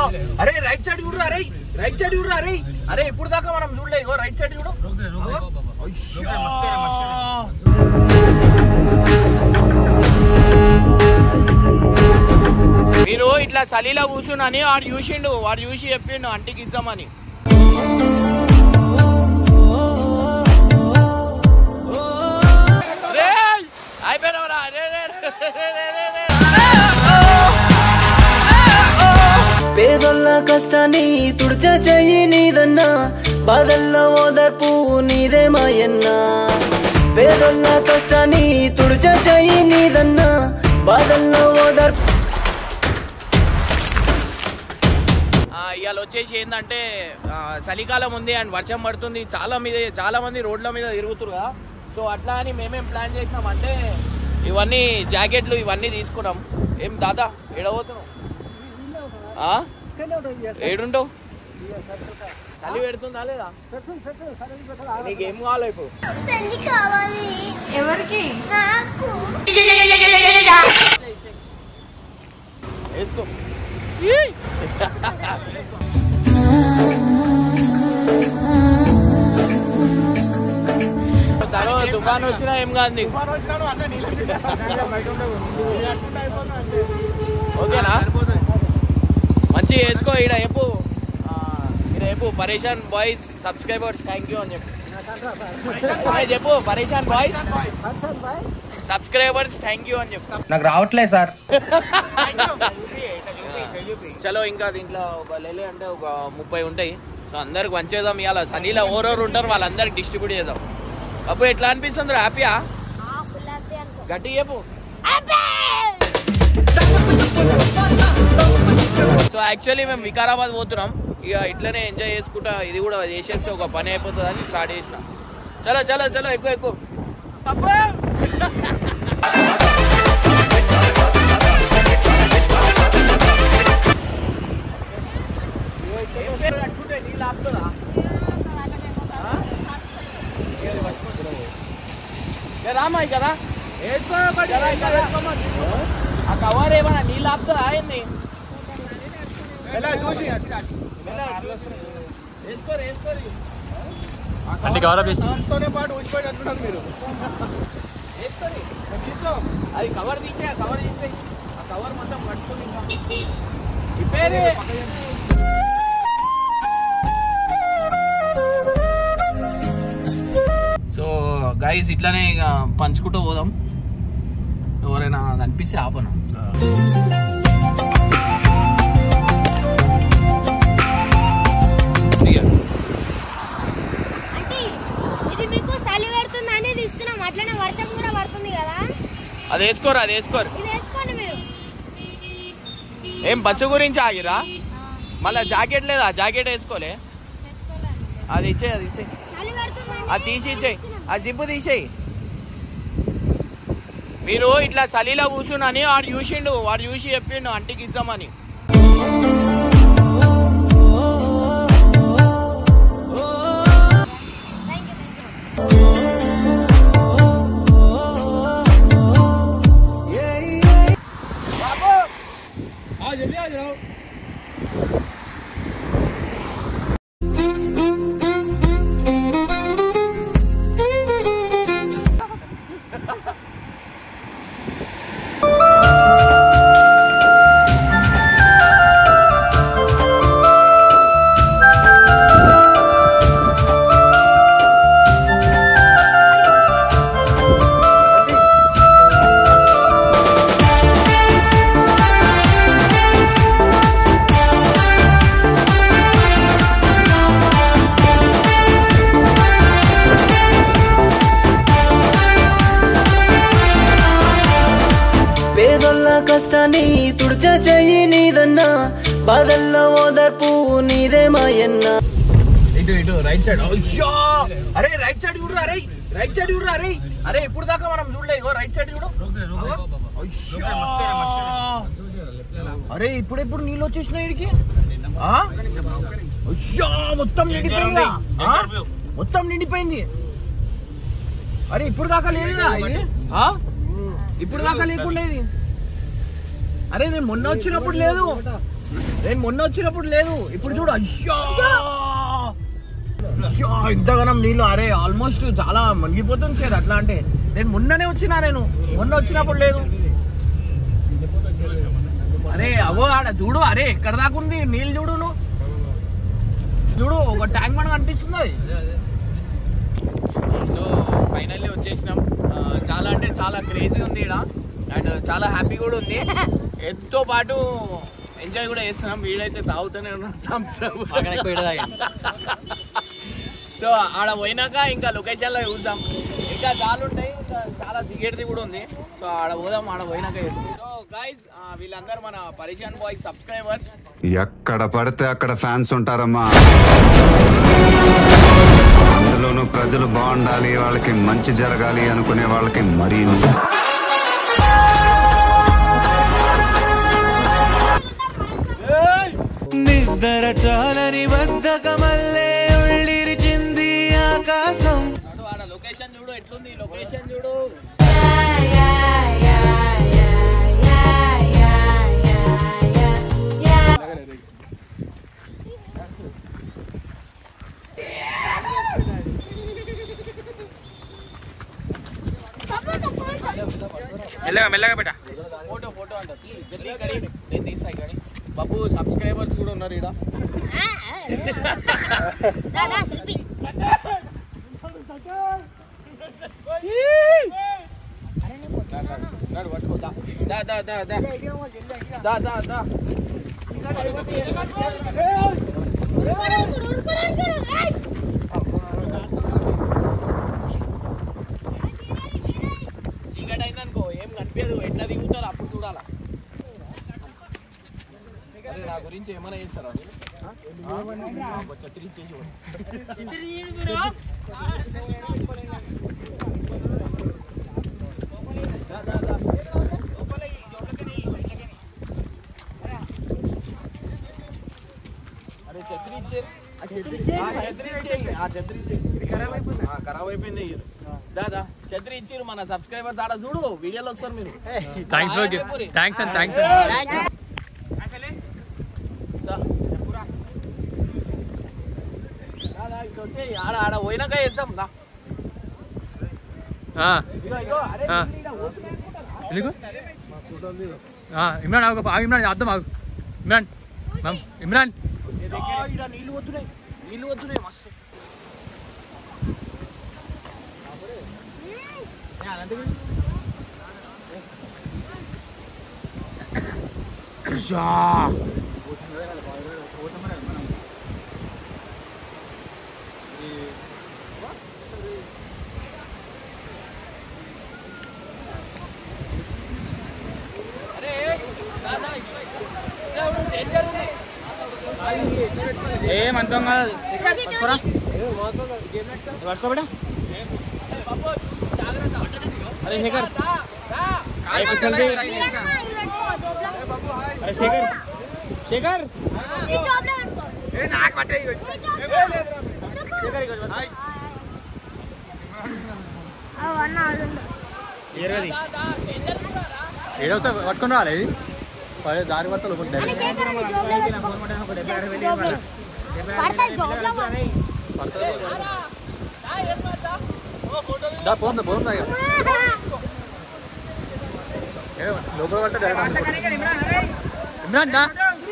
అరే right side చూడు అరే రైట్ సైడ్ చూడు అరే అరే ఇప్పుడు దాకా మనం చూడలే ఇగో రైట్ సైడ్ చూడు అగో. అయ్యో. మీరు ఇట్లా చలిలో కూర్చున్నాని వాడు చూసిండు వాడు చూసి చెప్పిండు అంటికి ఇద్దామని రేయ్! అయిపోయినావురా. రే, రే, రే, రే, రే, రే, రే. పేదొల్ల కష్టాన్ని తుడిచ చెయ్యి నీదన్నా బాధల్లో ఓదార్పు నీదే మాయన్నా పేదొల్ల కష్టాన్ని తుడిచ చెయ్యి నీదన్నా బాధల్లో ఓదార్పు ఆ, ఇవాళ వచ్చేసి ఏంటంటే ఆ, చలికాలం ఉంది అండ్ వర్షం పడుతుంది చాలా మీద చాలా మంది రోడ్ల మీద తిరుగుతురుగా సో అట్లా అని మేమేం ప్లాన్ చేసినాం అంటే ఇవన్నీ జాకెట్లు ఇవన్నీ తీసుకున్నాం ఏం దాదా ఎడబోతున్నాం ఆ? ఏడుంటావు చలి పెడుతుందా లేదా నీకేం కావాలి ఇప్పుడు పెళ్లి కావాలి ఎవరికి నాకు వేసుకో తర్వాత తుఫాన్ వచ్చినా ఏం కాదు నీకు ఓకేనా మంచి వేసుకో ఈడ చెప్పు ఆ, ఈడ చెప్పు పరేషాన్ బాయ్స్ సబ్స్క్రైబర్స్ థ్యాంక్ యూ అని చెప్పు అదే చెప్పు పరేషాన్ బాయ్స్ సబ్స్క్రైబర్స్ థ్యాంక్ యూ అని చెప్పు నాకు రావట్లేదు సార్ చలో ఇంకా దీంట్లో ఒక లేలే అంటే ఒక ముప్పై ఉంటాయి సో అందరికి వంచేద్దాం ఇవాళ సనీలో ఓరోరు ఉంటారు వాళ్ళందరికి డిస్ట్రిబ్యూట్ చేద్దాం అప్పుడు ఎట్లా అనిపిస్తుంది హ్యాపీయా గట్టి చెప్పు సో యాక్చువల్లీ మేము వికారాబాద్ పోతున్నాం ఇక ఇట్లనే ఎంజాయ్ చేసుకుంటా ఇది కూడా చేసేస్తే ఒక పని అయిపోతుంది అని స్టార్ట్ చేసిన చలో చలో చలో ఎక్కువ ఎక్కువ నీళ్ళు ఆపుతుందా ఏ రామా కదా జరా ఇక్కడ వేసుకోమా. ఆ కవర్ ఏమన్నా నీళ్ళు ఆపుతుందా ఏంది చూసి వేసుకోరు వేసుకోరు అంటే కవర్ అప్ దాంతోనే పాటు ఊసిపోయేటట్టున్నారు మీరు వేసుకోరి తీసుకో అది కవర్ తీసే ఆ కవర్ తీసే ఆ కవర్ మొత్తం పట్టుకుని ఇంకా ఇప్పేది సో గైస్ ఇట్లానే ఇక పంచుకుంటూ పోదాం ఎవరైనా కనిపిస్తే ఆపను ఇక అంటే ఇది మీకు చలి పెడుతుందని ఇది ఇస్తున్నాం అట్లనే వర్షం కూడా పడుతుంది కదా అది వేసుకోరు అది వేసుకోరు ఇది వేసుకోండి మీరు ఏం బస్సు గురించి ఆగిరా మళ్ళీ జాకెట్ లేదా జాకెట్ వేసుకోలే అది ఇచ్చే అది ఇచ్చే చలి పెడుతుందని అది తీసి ఇచ్చేయి ఆ జిప్పు తీసేయి మీరు ఇట్లా చలిలో కూర్చున్నాని వాడు చూసిండు వాడు చూసి చెప్పిండు అంటికి ఇద్దామని థ్యాంక్ యూ థ్యాంక్ యూ పేదొల్ల కష్టాన్ని తుడిచ చెయ్యి నీదన్నా బాధల్లో ఓదార్పు నీదే మాయన్నా ఇటు ఇటు రైట్ సైడ్ అయ్యో అరే రైట్ సైడ్ చూడు అరే రైట్ సైడ్ చూడు అరే అరే ఇప్పుడు దాకా మనం చూడలే ఇగో రైట్ సైడ్ చూడు అగో. అయ్యో. అరే ఇప్పుడు ఎప్పుడు నీళ్ళు వచ్చేసినాయి ఇడికి అయ్యో మొత్తం నిండిపోయింది మొత్తం నిండిపోయింది అరే ఇప్పుడు దాకా లేదుగా ఇది ఆ? ఇప్పుడు దాకా లేకుండా ఇది అరే నేను మొన్న వచ్చినప్పుడు లేదు నేను మొన్న వచ్చినప్పుడు లేదు ఇప్పుడు చూడు అయ్యో అయ్యో, ఇంతగానం నీళ్ళు అరే ఆల్మోస్ట్ చాలా మునిగిపోతుంది సార్ అట్లా అంటే నేను మొన్ననే వచ్చినా నేను మొన్న వచ్చినప్పుడు లేదు అరే అవో ఆడ చూడు అరే ఎక్కడ దాకా ఉంది నీళ్ళు చూడు నువ్వు చూడు ఒక ట్యాంక్ మన కనిపిస్తుంది అది సో ఫైనల్లీ వచ్చేసినాం ఆ, చాలా అంటే చాలా క్రేజీ ఉంది ఇక్కడ అండ్ చాలా హ్యాపీ కూడా ఉంది ఎంతో పాటు ఎంజాయ్ కూడా చేస్తున్నాం వీడైతే తాగుతూనే ఉన్నాం thumbs up. సో ఆడ పోయినాక ఇంకా లొకేషన్లో చూద్దాం ఇంకా చాలా ఉంటాయి ఇంకా చాలా దిగేటిది కూడా ఉంది సో ఆడ పోదాం ఆడ పోయినాక చేద్దాం. సో గైస్ వీళ్ళందరూ మన పరిచయం బాయ్స్ సబ్స్క్రైబర్స్ ఎక్కడ పడితే అక్కడ ఫ్యాన్స్ ఉంటారమ్మా అందులోనూ ప్రజలు బాగుండాలి వాళ్ళకి మంచి జరగాలి అనుకునే వాళ్ళకి మరీ నిద్ర చాలని బద్ధకమల్లే ఉళ్ళిరిచింది ఆకాశం చూడు ఆడ లొకేషన్ చూడు ఎట్లుంది లొకేషన్ చూడు మెల్లగా మెల్లగా పెట్ట ఫోటో ఫోటో అంట తీ, జల్దీ కడి నేను తీస్తాయి కానీ బాబు సబ్స్క్రైబర్స్ కూడా ఉన్నారు ఇక్కడ దాదా సెల్ఫీ నడు పట్టుకో దా దా దా దా దా దా దా దా చీకటి అయిందనుకో ఏం కనిపించదు ఎట్లా దిగుతారు అప్పుడు చూడాలా అరే, నా గురించి ఏమైనా చేస్తారా మీరు? ఆ? నాకు ఛత్రి ఇచ్చేసి పోండి. దా, దా, దా. లోపల ఈ జోట్లకెళ్ళి, బయటకెళ్ళి. అరే ఛత్రి ఇచ్చేరు ఆ ఛత్రి ఇచ్చేయి ఆ ఛత్రి ఇచ్చేయి ఖరాబ్ అయిపోయింది ఖరాబ్ అయిపోయింది దాదా ఛత్రి ఇచ్చిరు మన సబ్స్క్రైబర్స్ ఆడ చూడు వీడియోలో వస్తారు మీరు thanks for thanks and thanks దా. దాదా, ఇటు వచ్చేయ్. ఆడ ఆడ పోయినాక చేస్తాం దా ఇగో ఇగో అరే ఆ. ఈడ ఓపిక అనుకుంటారా? ఎందుకు ఇమ్రాన్ ఆగు ఆగు, ఇమ్రాన్ అర్థం ఆగు ఇమ్రాన్ మమ్, ఇమ్రాన్ ఆ, ఈడ నీళ్ళు వస్తున్నాయి నీళ్ళు వస్తున్నాయి మస్తు అరే దాదా ఇక్కడ ఇక్కడ డేంజర్ ఉంది ఏం అంతం కాదు పట్టుకోబెట్టా బాబు చూసి జాగ్రత్త అరే శేఖర్ దా, దా. అరే శేఖర్ శేఖర్ ఏరది దా, దా, డేంజర్ కూడా రా. ఏడవస్తే పట్టుకొని రాలే ఇది పడే దారి పట్ట లోపల అని శేఖర్ అని జోబులో పెట్టుకో. జస్ట్ జోబులో. పడతాయి జోబులో మరి. దా, ఏం కాదు, దా. దా పోందా పోందా ఇక. ఏ, లోపల పట్ట డైరెక్ట్ ఇమ్రాన్ దా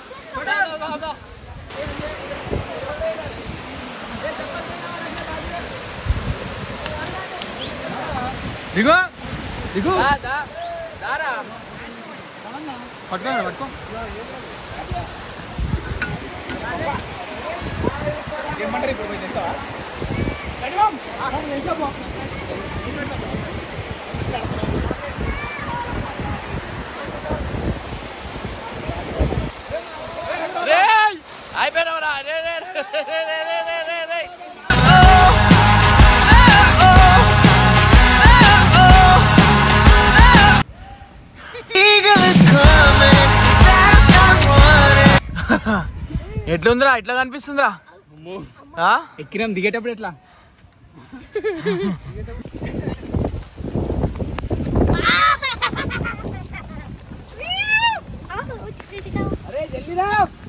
దిగో దిగు దా, దా. దారా. పట్టుకో పట్టుకో రేయ్! అయిపోయినావురా. రే, రే, రే, రే, రే, రే, రే, రే, రే. ఎట్లుందిరా ఎట్లా కనిపిస్తుందిరా ఆ? ఎక్కినాం దిగేటప్పుడు ఎట్లా అరే జల్దీ శ్రీరామ్